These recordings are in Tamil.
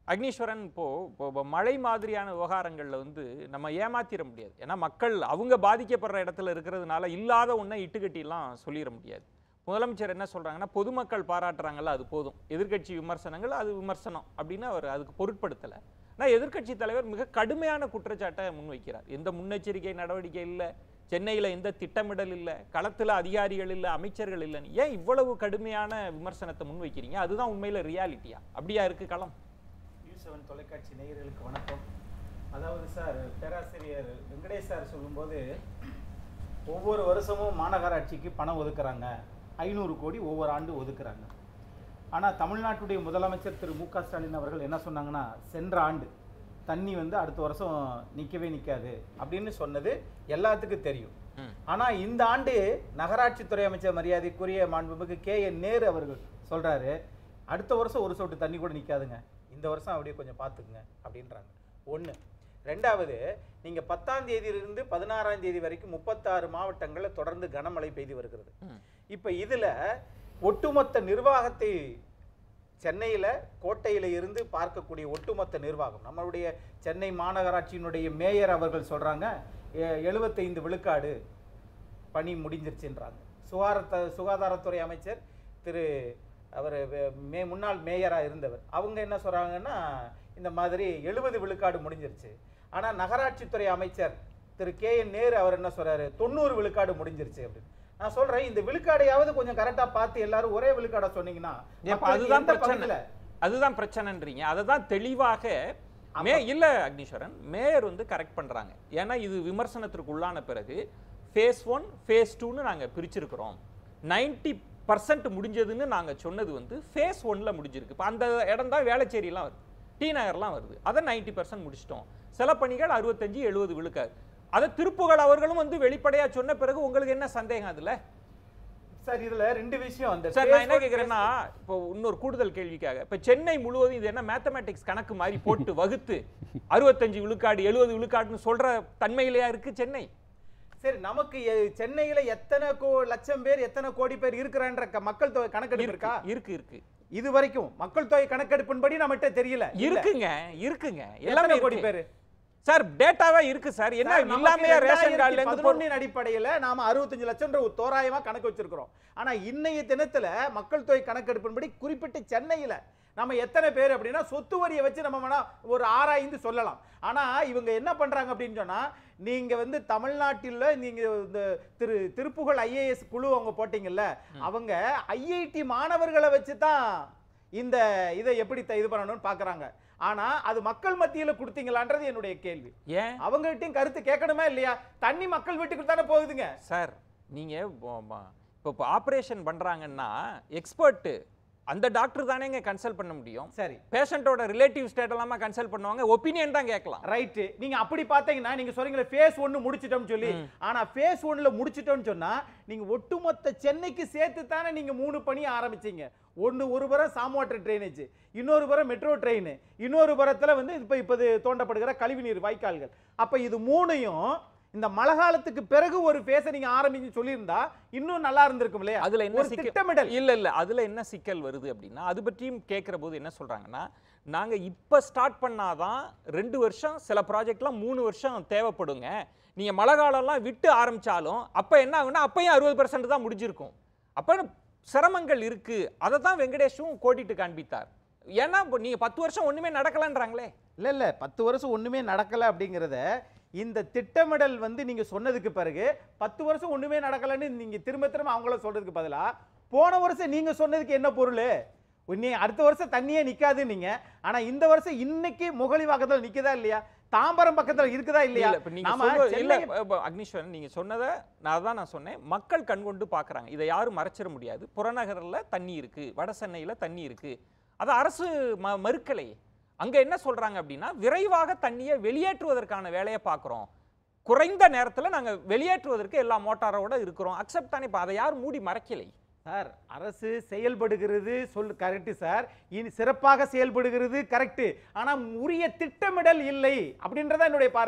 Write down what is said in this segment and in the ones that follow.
அக்னீஸ்வரன் இப்போ இப்போ இப்போ மழை மாதிரியான விவகாரங்களில் வந்து நம்ம ஏமாத்திட முடியாது ஏன்னா மக்கள் அவங்க பாதிக்கப்படுற இடத்துல இருக்கிறதுனால இல்லாத ஒன்றை இட்டுக்கட்டிலாம் சொல்லிட முடியாது முதலமைச்சர் என்ன சொல்றாங்கன்னா பொதுமக்கள் பாராட்டுறாங்கல்ல அது போதும் எதிர்க்கட்சி விமர்சனங்கள் அது விமர்சனம் அப்படின்னு அவர் அதுக்கு பொருட்படுத்தலை ஆனால் எதிர்க்கட்சி தலைவர் மிக கடுமையான குற்றச்சாட்டை முன்வைக்கிறார் எந்த முன்னெச்சரிக்கை நடவடிக்கை இல்லை சென்னையில் எந்த திட்டமிடல் இல்லை களத்தில் அதிகாரிகள் இல்லை அமைச்சர்கள் இல்லைன்னு ஏன் இவ்வளவு கடுமையான விமர்சனத்தை முன்வைக்கிறீங்க அதுதான் உண்மையில ரியாலிட்டியா அப்படியா இருக்கு களம் நியூஸ் செவன் தொலைக்காட்சி நேயர்களுக்கு வணக்கம் அதாவது சார் பேராசிரியர் வெங்கடேஷ் சார் சொல்லும்போது ஒவ்வொரு வருஷமும் மாநகராட்சிக்கு பணம் ஒதுக்குறாங்க ஐநூறு கோடி ஒவ்வொரு ஆண்டு ஒதுக்குறாங்க ஆனால் தமிழ்நாட்டுடைய முதலமைச்சர் திரு மு க ஸ்டாலின் அவர்கள் என்ன சொன்னாங்கன்னா சென்ற ஆண்டு தண்ணி வந்து அடுத்த வருஷம் நிற்கவே நிற்காது அப்படின்னு சொன்னது எல்லாத்துக்கும் தெரியும் ம். ஆனால் இந்த ஆண்டு நகராட்சித்துறை அமைச்சர் மரியாதைக்குரிய மாண்புமிகு கே என் நேரு அவர்கள் சொல்றாரு அடுத்த வருஷம் ஒரு சொட்டு தண்ணி கூட நிற்காதுங்க இந்த வருஷம் அப்படியே கொஞ்சம் பார்த்துக்குங்க அப்படின்றாங்க ஒன்று ரெண்டாவது நீங்கள் பத்தாம் தேதியிலிருந்து பதினாறாம் தேதி வரைக்கும் முப்பத்தாறு மாவட்டங்களில் தொடர்ந்து கனமழை பெய்து வருகிறது ம். இப்போ இதில் ஒட்டுமொத்த நிர்வாகத்தை சென்னையில் கோட்டையில் இருந்து பார்க்கக்கூடிய ஒட்டுமொத்த நிர்வாகம் நம்மளுடைய சென்னை மாநகராட்சியினுடைய மேயர் அவர்கள் சொல்கிறாங்க எழுபத்தைந்து விழுக்காடு பணி முடிஞ்சிருச்சுன்றாங்க சுகாரத்த சுகாதாரத்துறை அமைச்சர் திரு அவர் மே முன்னாள் மேயராக இருந்தவர் அவங்க என்ன சொல்கிறாங்கன்னா இந்த மாதிரி எழுபது விழுக்காடு முடிஞ்சிருச்சு ஆனால் நகராட்சித்துறை அமைச்சர் திரு கே என் நேரு அவர் என்ன சொல்றாரு தொண்ணூறு விழுக்காடு முடிஞ்சிருச்சு அப்படின்னு நான் சொல்றேன் இந்த விழுக்காடையாவது கொஞ்சம் கரெக்டா பார்த்து எல்லாரும் ஒரே விழுக்காடை சொன்னீங்கன்னா ஏப்பா, மக்களுக்கு அதுதான் எந்த பிரச்சனை பகுதியில அதுதான் பிரச்சனைன்றீங்க அதை தான் தெளிவாக மே இல்ல அக்னீஸ்வரன் மேயர் வந்து கரெக்ட் பண்றாங்க ஏன்னா இது விமர்சனத்திற்கு உள்ளான பிறகு ஃபேஸ் ஒன் ஃபேஸ் டூன்னு நாங்க பிரிச்சிருக்கிறோம் 90% பர்சன்ட் முடிஞ்சதுன்னு நாங்க சொன்னது வந்து ஃபேஸ் ஒன்ல முடிஞ்சிருக்கு இப்போ அந்த இடம் தான் வேளச்சேரிலாம் வருது டி நகர்லாம் வருது அதை 90% பர்சன்ட் முடிச்சிட்டோம் சில பணிகள் அறுபத்தஞ்சு எழுபது விழுக்காது அதை திருப்புகழ் அவர்களும் வந்து வெளிப்படையா சொன்ன பிறகு உங்களுக்கு என்ன சந்தேகம் அதுல சார் இதுல ரெண்டு விஷயம் அந்த சார் நான் என்ன Facebook- கேக்குறேன்னா இப்போ இன்னொரு கூடுதல் கேள்விக்காக இப்போ சென்னை முழுவதும் இது என்ன மேத்தமேட்டிக்ஸ் கணக்கு மாதிரி போட்டு வகுத்து அறுபத்தஞ்சு விழுக்காடு எழுபது விழுக்காடுன்னு சொல்ற தன்மையிலையா இருக்கு சென்னை சரி நமக்கு எ- சென்னையில எத்தனை கோ லட்சம் பேர் எத்தனை கோடி பேர் இருக்கிறான்ற க- மக்கள் தொகை கணக்கெடுப்பு இருக்கா இருக்கு இருக்கு இது வரைக்கும் மக்கள் தொகை கணக்கெடுப்பின்படி நம்மகிட்ட தெரியல இல்ல. இருக்குங்க இருக்குங்க எத்தனை எல்லாமே கோடி இருக்கு பேர் சார் டேட்டாவே இருக்கு சார் என்ன சார், நமக்கு இல்லாமையா ரேஷன் கார்டுல இருந்து பொருள் 2011 அடிப்படையில நாம 65 லட்சம் ரூபாய் தோராயமா கணக்கு வச்சிருக்கிறோம் ஆனா இன்னைய தினத்துல மக்கள் தொகை கணக்கெடுப்பின்படி குறிப்பிட்ட சென்னையில நம்ம எத்தனை பேர் அப்படின்னா சொத்து வரியை வச்சு நம்ம வேணா ஒரு ஆராய்ந்து சொல்லலாம் ஆனா இவங்க என்ன பண்றாங்க அப்படின்னு சொன்னா நீங்க வந்து தமிழ்நாட்டில் நீங்க இந்த திரு திருப்புகழ் ஐஏஎஸ் குழு அவங்க போட்டீங்கல்ல அவங்க ஐஐடி மாணவர்களை வச்சு தான் இந்த இதை எப்படி த- இது பண்ணணும்னு பார்க்கறாங்க ஆனா அது மக்கள் மத்தியில கொடுத்தீங்களான்றது என்னுடைய கேள்வி ஏன் அவங்ககிட்டயும் கருத்து கேட்கணுமா இல்லையா தண்ணி மக்கள் வீட்டுக்கு தானே போகுதுங்க சார் நீங்க இப்போ இப்போ ஆப்ரேஷன் பண்றாங்கன்னா எக்ஸ்பர்ட் அந்த டாக்டர் தானேங்க கன்சல்ட் பண்ண முடியும் சரி பேஷண்ட்டோட ரிலேட்டிவ் ஸ்டேட் எல்லாமே கன்சல்ட் பண்ணுவாங்க ஒப்பீனியன் தான் கேட்கலாம் ரைட்டு நீங்க அப்படி பாத்தீங்கன்னா நீங்க சொல்றீங்களே ஃபேஸ் ஒன்னு முடிச்சிட்டோம்னு சொல்லி ஆனா ஃபேஸ் ஒன்ல முடிச்சிட்டோம்னு சொன்னா நீங்க ஒட்டுமொத்த சென்னைக்கு சேர்த்து தானே நீங்க மூணு பணி ஆரம்பிச்சீங்க ஒன்னு ஒரு புறம் சாம்வாட்டர் ட்ரைனேஜ் இன்னொரு புறம் மெட்ரோ ட்ரெயின் இன்னொரு புறத்துல வந்து இப்ப இப்ப இது தோண்டப்படுகிற கழிவுநீர் வாய்க்கால்கள் அப்ப இது மூணையும் இந்த மழை காலத்துக்கு பிறகு ஒரு ஃபேஸை நீங்க ஆரம்பிச்சு சொல்லியிருந்தா இன்னும் நல்லா இருந்திருக்கும் இல்லையா அதுல என்ன ஒரு சிக்கல் திட்டமிடல் இல்ல இல்ல அதுல என்ன சிக்கல் வருது அப்படின்னா அது பற்றியும் கேட்கிற போது என்ன சொல்றாங்கன்னா நாங்க இப்ப ஸ்டார்ட் பண்ணாதான் ரெண்டு வருஷம் சில ப்ராஜெக்ட்லாம் மூணு வருஷம் தேவைப்படுங்க நீங்க மழை காலம்லாம் விட்டு ஆரம்பிச்சாலும் அப்ப என்ன ஆகும்னா அப்பயும் அறுபது பர்சன்ட் தான் முடிஞ்சிருக்கும் அப்ப சிரமங்கள் இருக்கு அதை தான் வெங்கடேஷும் கோடிட்டு காண்பித்தார் ஏன்னா இப்போ நீங்க பத்து வருஷம் ஒண்ணுமே நடக்கலன்றாங்களே இல்ல இல்ல பத்து வருஷம் ஒண்ணுமே நடக்கல அப்படிங்கறத இந்த திட்டமிடல் வந்து நீங்க சொன்னதுக்கு பிறகு பத்து வருஷம் ஒண்ணுமே நடக்கலன்னு நீங்க திரும்ப திரும்ப அவங்கள சொல்றதுக்கு பதிலா போன வருஷம் நீங்க சொன்னதுக்கு என்ன பொருள் நீ அடுத்த வருஷம் தண்ணியே நிக்காது நீங்க ஆனா இந்த வருஷம் இன்னைக்கு முகலிவாக்கத்துல நிக்குதா இல்லையா தாம்பரம் பக்கத்துல இருக்குதா இல்லையா இல்ல இப்ப நீங்க நாம சொல்வது- இல்ல சென்னை- இப்ப அக்னீஸ்வரன் நீங்க சொன்னதை நான் தான் நான் சொன்னேன் மக்கள் கண்கொண்டு பார்க்கறாங்க இதை யாரும் மறைச்சிட முடியாது புறநகர்ல தண்ணி இருக்கு வட சென்னையில தண்ணி இருக்கு அது அரசு ம மறுக்கலை அங்க என்ன சொல்றாங்க அப்படின்னா விரைவாக தண்ணியை வெளியேற்றுவதற்கான வேலையை பார்க்குறோம் குறைந்த நேரத்துல நாங்க வெளியேற்றுவதற்கு எல்லா மோட்டாரோட இருக்கிறோம் அக்செப்ட் தானே இப்ப அதை யாரும் மூடி மறைக்கலை சார் அரசு செயல்படுகிறது சொல் கரெக்ட் சார் இனி சிறப்பாக செயல்படுகிறது கரெக்ட் ஆனா உரிய திட்டமிடல் இல்லை அப்படின்றத என்னுடைய பார்வை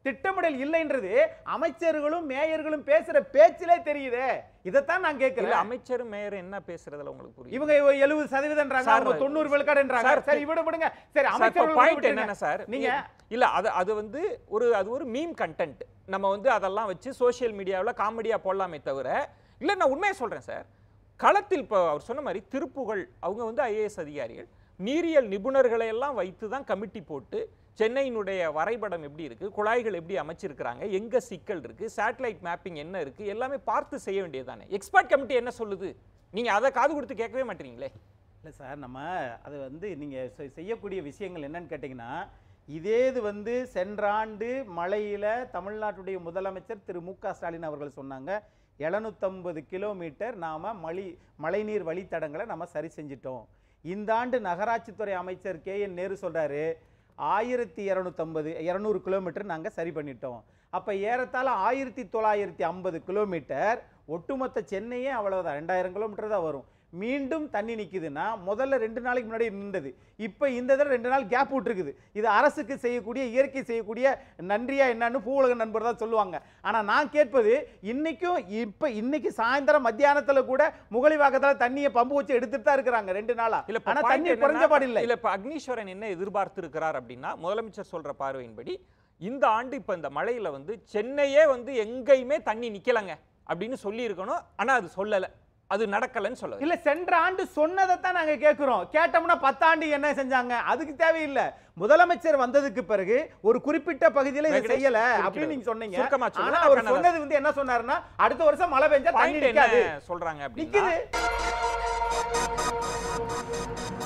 திட்டமிடல் இல்லைன்றது அமைச்சர்களும் மேயர்களும் பேசுற பேச்சிலே தெரியுதே இதைத்தான் நான் இல்ல கேட்கிறேன் அமைச்சரும் மேயர் என்ன பேசுறதுல உங்களுக்கு புரியுது இவங்க எழுபது சதவீதம்ன்றாங்க சார், அவங்க தொண்ணூறு விழுக்காடுன்றாங்க சார், சரி விட விடுங்க சரி சார் அமைச்சர்கள் பாயிண்ட் விட்டுருங்க. என்னன்னா சார் நீங்க இல்ல அது அது வந்து ஒரு அது ஒரு மீம் கண்டென்ட் நம்ம வந்து அதெல்லாம் வச்சு சோஷியல் மீடியாவில் காமெடியா போடலாமே தவிர இல்ல நான் உண்மையை சொல்றேன் சார் களத்தில் இப்போ அவர் சொன்ன மாதிரி திருப்புகழ் அவங்க வந்து ஐஏஎஸ் அதிகாரிகள் நீரியல் நிபுணர்களை எல்லாம் வைத்து தான் கமிட்டி போட்டு சென்னையினுடைய வரைபடம் எப்படி இருக்கு குழாய்கள் எப்படி அமைச்சிருக்கிறாங்க எங்க சிக்கல் இருக்கு சேட்டலைட் மேப்பிங் என்ன இருக்கு எல்லாமே பார்த்து செய்ய வேண்டியதுதானே எக்ஸ்பர்ட் கமிட்டி என்ன சொல்லுது நீங்க அதை காது கொடுத்து கேட்கவே மாட்டீங்களே இல்லை சார் நம்ம அது வந்து நீங்கள் செய்யக்கூடிய விஷயங்கள் என்னன்னு கேட்டிங்கன்னா இதே இது வந்து சென்ற ஆண்டு மழையில் தமிழ்நாட்டுடைய முதலமைச்சர் திரு மு க ஸ்டாலின் அவர்கள் சொன்னாங்க எழுநூத்தம்பது கிலோமீட்டர் நாம் மழை மழைநீர் வழித்தடங்களை நம்ம சரி செஞ்சிட்டோம் இந்த ஆண்டு நகராட்சித்துறை அமைச்சர் கே என் நேரு சொல்கிறாரு ஆயிரத்தி இரநூத்தம்பது இரநூறு கிலோமீட்டர் நாங்கள் சரி பண்ணிட்டோம் அப்போ ஏறத்தாழ ஆயிரத்தி தொள்ளாயிரத்தி ஐம்பது கிலோமீட்டர் ஒட்டுமொத்த சென்னையே அவ்வளவுதான் ரெண்டாயிரம் கிலோமீட்டர் தான் வரும் மீண்டும் தண்ணி நிக்குதுன்னா முதல்ல ரெண்டு நாளைக்கு முன்னாடி நின்றது இப்போ இந்த தடவை ரெண்டு நாள் கேப் விட்டுருக்குது இது அரசுக்கு செய்யக்கூடிய இயற்கை செய்யக்கூடிய நன்றியா என்னன்னு பூவுலக நண்பர் தான் சொல்லுவாங்க ஆனா நான் கேட்பது இன்னைக்கும் இப்ப இன்னைக்கு சாயந்தரம் மத்தியானத்துல கூட முகலிவாக்கத்துல தண்ணியை பம்பு வச்சு எடுத்துட்டு தான் இருக்கிறாங்க ரெண்டு நாளா இல்ல இப்ப ஆனா point தண்ணி என்னன்னா, குறைஞ்ச பாடு இல்லை இல்ல இப்ப அக்னீஸ்வரன் என்ன எதிர்பார்த்திருக்கிறார் அப்படின்னா முதலமைச்சர் சொல்ற பார்வையின்படி இந்த ஆண்டு இப்ப இந்த மழையில வந்து சென்னையே வந்து எங்கேயுமே தண்ணி நிக்கலங்க அப்படின்னு சொல்லி இருக்கணும் ஆனா அது சொல்லல அது நடக்கலன்னு சொல்ல இல்ல சென்ற ஆண்டு சொன்னதை தான் நாங்க கேட்கிறோம் கேட்டோம்னா பத்தாண்டு என்ன செஞ்சாங்க அதுக்கு தேவையில்லை முதலமைச்சர் வந்ததுக்கு பிறகு ஒரு குறிப்பிட்ட பகுதியில இதை வெங்கடேஷ், செய்யல குறிப்பிட்டு அப்படின்னு நீங்க சொன்னீங்க சுருக்கமா சொல்லுங்க, ஆனா நான் அவர் கண்ணதாசன். சொன்னது வந்து என்ன சொன்னாருன்னா அடுத்த வருஷம் மழை பெஞ்சா தண்ணி பாயிண்ட் என்ன நிக்காது சொல்றாங்க அப்படின்னா நிக்குது